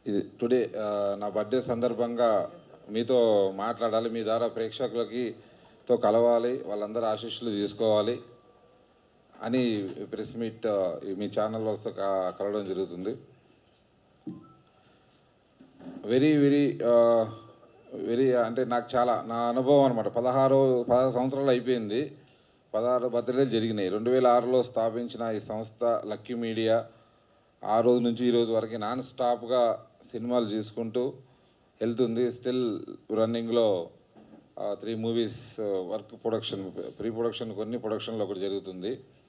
ఇది టుడే ఆ, నా బర్త్డే సందర్భంగా మీతో మాట్లాడాలి మీ ద్వారా ప్రేక్షకులకి తో కలవాలి వాళ్ళందరూ ఆశీస్సులు తీసుకోవాలి అని ప్రెస్ మీట్ ఆ, మీ ఛానల్లో వస్తే క- కలవడం జరుగుతుంది వెరీ వెరీ వెరీ అంటే నాకు చాలా నా అనుభవం అనమాట పదహారు పదహారు సంవత్సరాలు అయిపోయింది పదహారు బర్త్డేలు జరిగినాయి రెండు వేల ఆరులో స్థాపించిన ఈ సంస్థ లక్కీ మీడియా ఆ రోజు నుంచి ఈ రోజు వరకు నాన్ స్టాప్గా సినిమాలు చేసుకుంటూ వెళ్తుంది స్టిల్ రన్నింగ్లో three movies work production pre production కొన్ని ప్రొడక్షన్లో ఒకటి జరుగుతుంది